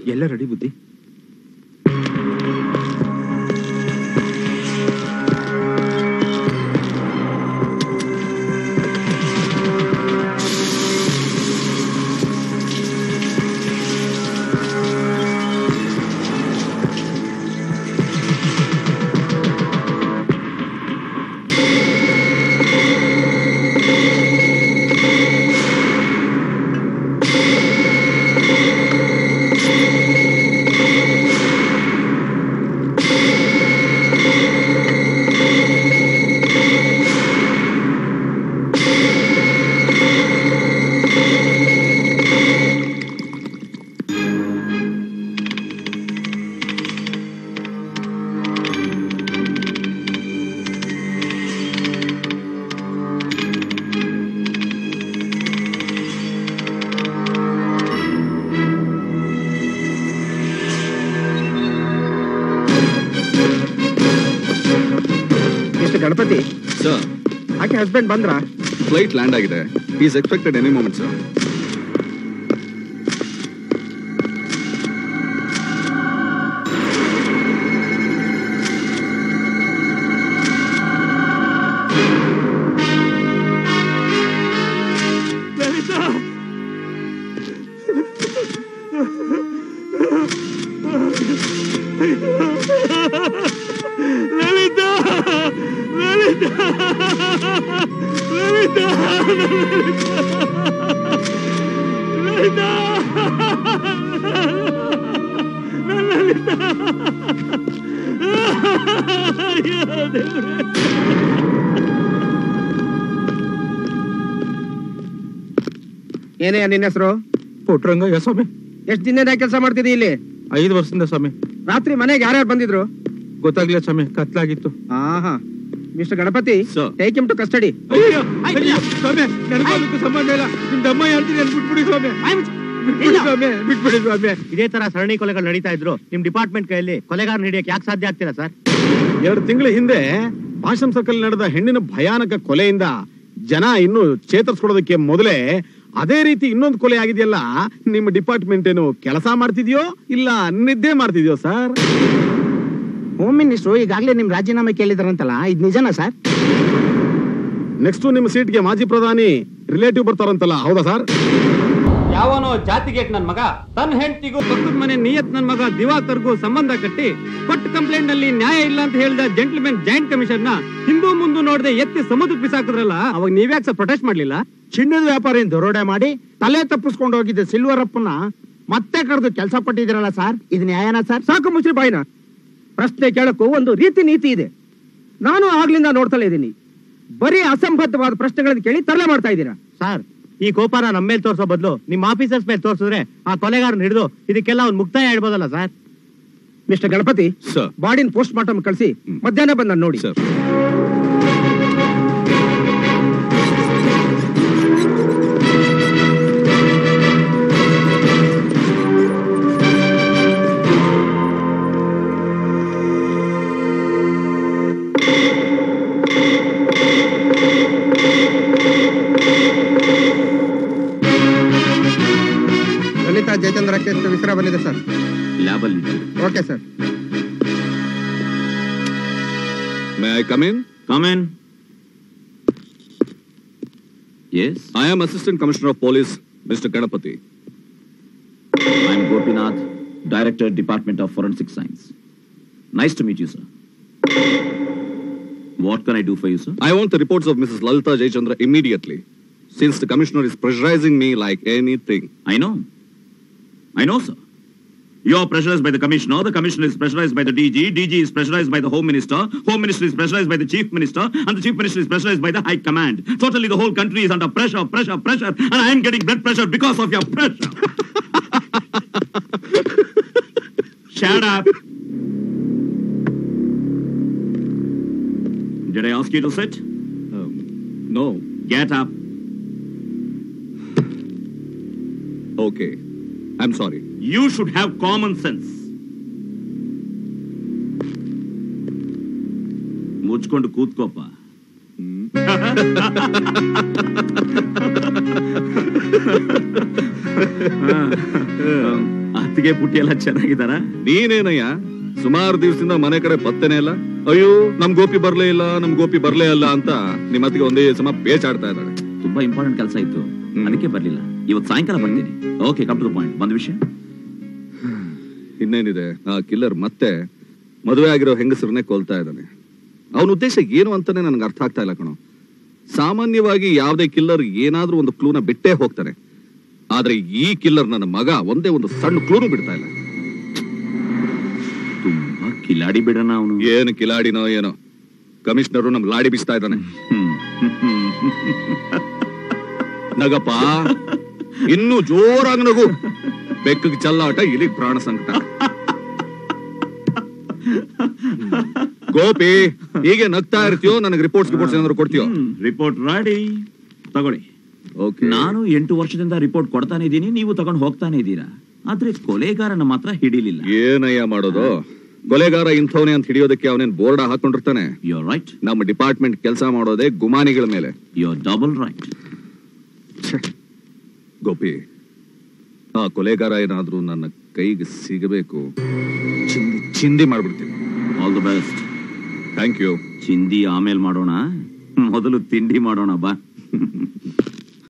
ಎಲ್ಲ ರೆಡಿ ಬುದ್ಧಿ Mister Ganapathi sir ಆಕೆ ಹಸ್ಬೆಂಡ್ ಬಂದ್ರಾ ಫ್ಲೈಟ್ ಲ್ಯಾಂಡ್ ಆಗಿದೆ is expected any moment sir ಏನೇ ನಿನ್ನ ಹೆಸರು ಪುಟ್ರಂಗಯ್ಯ ಸ್ವಾಮಿ ಎಷ್ಟ್ ದಿನ ಕೆಲಸ ಮಾಡ್ತಿದ್ದಿ ಇಲ್ಲಿ ಐದು ವರ್ಷದಿಂದ ಸ್ವಾಮಿ ರಾತ್ರಿ ಮನೆಗೆ ಯಾರ್ಯಾರು ಬಂದಿದ್ರು ಗೊತ್ತಾಗ್ಲಿಲ್ಲ ಸ್ವಾಮಿ ಕತ್ಲಾಗಿತ್ತು ಆಹಾ Mister Ganapathi Sir. Take him to custody ಅಯ್ಯೋ, ಅಯ್ಯೋ, ಸ್ವಾಮಿ ನನಗೂ ಸಂಬಂಧ ಇಲ್ಲ ನಿಮ್ ದಮ್ಮ ಹೇಳ್ತೀನಿ ಅಂತ ಬಿಟ್ಬಿಡಿ ಸ್ವಾಮಿ ಬಿಟ್ಬಿಡಿ ಸ್ವಾಮಿ ಬಿಟ್ಬಿಡಿ ಸ್ವಾಮಿ ಇದೇ ತರ ಸರಣಿ ಕೊಲೆಗಳು ನಡೀತಾ ಇದ್ರು ನಿಮ್ ಡಿಪಾರ್ಟ್ಮೆಂಟ್ ಕೈಯಲ್ಲಿ ಕೊಲೆಗಾರನ ಹಿಡಿಯಕ್ಕೆ ಯಾಕೆ ಸಾಧ್ಯ ಆಗ್ತೀರಾ ಸರ್ ಎರಡು ತಿಂಗಳ ಹಿಂದೆ ಆಶ್ರಮ್ ಸರ್ಕಲ್ ನಡೆದ ಹೆಣ್ಣಿನ ಭಯಾನಕ ಕೊಲೆಯಿಂದ ಜನ ಇನ್ನು ಚೇತರಿಸ್ಕೊಳ್ಳೋದಕ್ಕೆ ಮೊದಲೇ ಅದೇ ರೀತಿ ಇನ್ನೊಂದು ಕೊಲೆ ಆಗಿದೆಯಲ್ಲ ನಿಮ್ಮ ಡಿಪಾರ್ಟ್ಮೆಂಟ್ ಏನು ಕೆಲಸ ಮಾಡ್ತಿದ್ಯೋ ಇಲ್ಲ ನಿದ್ದೆ ಮಾಡ್ತಿದ್ಯೋ ಸರ್ ಹೋಮ್ ಮಿನಿಸ್ಟ್ರು ಈಗಾಗಲೇ ನಿಮ್ ರಾಜೀನಾಮೆ ಕೇಳಿದಾರಂತಲ್ಲ ಇದು ನಿಜನಾ ಸರ್ ನೆಕ್ಸ್ಟ್ ನಿಮ್ಮ ಸೀಟ್ಗೆ ಮಾಜಿ ಪ್ರಧಾನಿ ರಿಲೇಟಿವ್ ಬರ್ತಾರಂತಲ್ಲ ಹೌದಾ ಸರ್ ಯಾವನೋ ಜಾತಿಗೆ ನನ್ ಮಗ ತನ್ನ ಹೆಂಡತಿಗೂ ಪಕ್ಕದ ಮನೆ ನಿಯತ್ ನನ್ ಮಗ ದಿವಾಕರ್ಗೂ ಸಂಬಂಧ ಕಟ್ಟಿ ಕೊಟ್ಟ ಕಂಪ್ಲೇಂಟ್ ನಲ್ಲಿ ನ್ಯಾಯ ಇಲ್ಲ ಅಂತ ಹೇಳಿದ ಜೆಂಟ್ಲ್ಮೆನ್ ಜಾಯಿಂಟ್ ಕಮಿಷನ್ ನ ಹಿಂದೂ ಮುಂದೆ ನೋಡದೆ ಎತ್ತಿ ಸಮುದ್ರಕ್ಕೆ ಬಿಸಾಕಿದ್ರಲ್ಲ ಅವಾಗ ನೀವ್ಯಾಕೆ ಸರ್ ಪ್ರೊಟೆಸ್ಟ್ ಮಾಡ್ಲಿಲ್ಲ ಚಿನ್ನದ ವ್ಯಾಪಾರಿ ದರೋಡೆ ಮಾಡಿ ತಲೆ ತಪ್ಪಿಸ್ಕೊಂಡು ಹೋಗಿದ್ದ ಸಿಲ್ವರಪ್ಪನ ಮತ್ತೆ ಕರೆದು ಕೆಲಸ ಕೊಟ್ಟಿದ್ದೀರಲ್ಲ ಸರ್ ಇದು ನ್ಯಾಯನಾ ಸರ್ ಸಾಕು ಮುಚ್ಚ್ರಿ ಬಾಯ್ನ ಪ್ರಶ್ನೆ ಕೇಳಕ್ಕೂ ಒಂದು ರೀತಿ ನೀತಿ ಇದೆ ನಾನು ಆಗ್ಲಿಂದ ನೋಡ್ತಲೇ ಇದ್ದೀನಿ ಬರೀ ಅಸಂಬದ್ಧವಾದ ಪ್ರಶ್ನೆಗಳನ್ನು ಕೇಳಿ ತರಲೆ ಮಾಡ್ತಾ ಇದ್ದೀರಾ ಸರ್ ಈ ಕೋಪನ ನಮ್ಮ ಮೇಲೆ ತೋರಿಸೋ ಬದಲು ನಿಮ್ಮ ಆಫೀಸರ್ಸ್ ಮೇಲೆ ತೋರಿಸಿದ್ರೆ ಆ ಕೊಲೆಗಾರನ ಹಿಡಿದು ಇದಕ್ಕೆಲ್ಲ ಒಂದು ಮುಕ್ತಾಯ ಇಡ್ಬೋದಲ್ಲ ಸರ್ ಮಿಸ್ಟರ್ ಗಣಪತಿ ಸರ್ ಬಾಡಿನ ಪೋಸ್ಟ್ ಮಾರ್ಟಮ್ ಕಳಿಸಿ ಮಧ್ಯಾಹ್ನ ಬಂದ ನೋಡಿ sir Lalitha Jayachandra case viscera ಬಂದಿದೆ ಸರ್ ಲ್ಯಾಬಲ್ಲಿ okay sir may I come in Come in. Yes, I am assistant commissioner of police Mister Ganapathi I'm Gopinath, Director, Department of Forensic Science. Nice to meet you, sir. What can I do for you, sir? I want the reports of Mrs. Lalita Jayachandra immediately, since the commissioner is pressurizing me like anything. I know. I know, sir. You are pressurized by the commissioner, the commissioner is pressurized by the DG, DG is pressurized by the home minister, home minister is pressurized by the chief minister, and the chief minister is pressurized by the high command. Totally the whole country is under pressure, pressure, pressure, and I am getting blood pressure because of your pressure. Shut up. Did I ask you to sit? Um, no. Get up. Okay. I'm sorry. You should have common sense. ಮುಚ್ಕೊಂಡು ಕೂತ್ಕೋಪ ಅತ್ತಿಗೆ ಪುಟ್ಟಿ ಎಲ್ಲ ಚೆನ್ನಾಗಿದಾರ ನೀನೇನಯ್ಯ ಸುಮಾರು ದಿವಸದಿಂದ ಮನೆ ಕಡೆ ಪತ್ತೆನೇ ಇಲ್ಲ ಅಯ್ಯೋ ನಮ್ ಗೋಪಿ ಬರ್ಲೇ ಇಲ್ಲ ನಮ್ ಗೋಪಿ ಬರ್ಲೇ ಇಲ್ಲ ಅಂತ ನಿಮ್ಮ ಅತ್ತಿಗೆ ಒಂದೇ ಸಮ ಬೇಚಾಡ್ತಾ ಇದ್ದಾಳೆ ತುಂಬಾ ಇಂಪಾರ್ಟೆಂಟ್ ಕೆಲಸ ಇತ್ತು ಅದಕ್ಕೆ ಬರ್ಲಿಲ್ಲ ಇವತ್ತು ಸಾಯಂಕಾಲ ಬರ್ತೀನಿ ಓಕೆ ಕಮ್ ಟು ಪಾಯಿಂಟ್ ಬಂದ ವಿಷಯ ಇನ್ನೇನಿದೆ ಆ ಕಿಲ್ಲರ್ ಮತ್ತೆ ಮದುವೆ ಆಗಿರೋ ಹೆಂಗಸರನ್ನೇ ಕೊಲ್ತಾ ಇದ್ದಾನೆ ಅವನ ಉದ್ದೇಶ ಏನು ಅಂತಾನೆ ನನಗೆ ಅರ್ಥ ಆಗ್ತಾ ಇಲ್ಲ ಕಣೋ ಸಾಮಾನ್ಯವಾಗಿ ಯಾವುದೇ ಕಿಲ್ಲರ್ ಏನಾದ್ರೂ ಒಂದು ಕ್ಲೂನ ಬಿಟ್ಟೇ ಹೋಗ್ತಾನೆ ಆದ್ರೆ ಈ ಕಿಲ್ಲರ್ ನನ್ನ ಮಗ ಒಂದೇ ಒಂದು ಸಣ್ಣ ಕ್ಲೂನು ಬಿಡ್ತಾ ಇಲ್ಲ ತುಂಬಾ ಕಿಲಾಡಿ ಬಿಡೋಣ ಅವನು ಏನು ಕಿಲಾಡಿನೋ ಏನೋ ಕಮಿಷನರು ನಮ್ ಲಾಡಿ ಬಿಸ್ತಾ ಇದ್ದಾನೆ ನಗಪ್ಪ ಇನ್ನು ಜೋರಾಗಿ ನಗು ಬೆಕ್ಕಗೆ ಚಲ್ಲಾಟ ಇಲಿಗ್ ಪ್ರಾಣ ಸಂಕಟ ಗೋಪಿ ಹೀಗೆ ನಗ್ತಾ ಇರ್ತೀಯೋ ನನಗೆ ರಿಪೋರ್ಟ್ಸ್ ರಿಪೋರ್ಟ್ಸ್ ಏನಾದ್ರು ಕೊಡ್ತೀಯೋ ರಿಪೋರ್ಟ್ ರೆಡಿ ತಗೊಳ್ಳಿ ಓಕೆ ನಾನು ಎಂಟು ವರ್ಷದಿಂದ ರಿಪೋರ್ಟ್ ಕೊಡ್ತಾನೆ ಇದ್ದೀನಿ ನೀವು ತಗೊಂಡು ಹೋಗ್ತಾನೆ ಇದ್ದೀರಾ ಆದ್ರೆ ಕೊಲೆಗಾರನ ಮಾತ್ರ ಹಿಡಿಲಿಲ್ಲ ಏನಯ್ಯ ಮಾಡೋದು ಕೊಲೆಗಾರ ಇಂಥವನೇ ಅಂತ ಹಿಡಿಯೋದಕ್ಕೆ ಅವನೇನ್ ಬೋರ್ಡ್ ಹಾಕೊಂಡಿರ್ತಾನೆ ಯು ರೈಟ್ ನಮ್ಮ ಡಿಪಾರ್ಟ್ಮೆಂಟ್ ಕೆಲಸ ಮಾಡೋದೇ ಗುಮಾನಿಗಳ ಮೇಲೆ ಯು ಡಬಲ್ ರೈಟ್ ಗೋಪಿ ಆ ಕೊಲೆಗಾರ ಏನಾದ್ರೂ ನನ್ನ ಕೈಗೆ ಸಿಗಬೇಕು ಚಿಂದಿ ಚಿಂದಿ ಮಾಡ್ಬಿಡ್ತೀನಿ all the best thank you ಚಿಂದಿ ಆಮೇಲೆ ಮಾಡೋಣ ಮೊದಲು ತಿಂಡಿ ಮಾಡೋಣ ಬಾ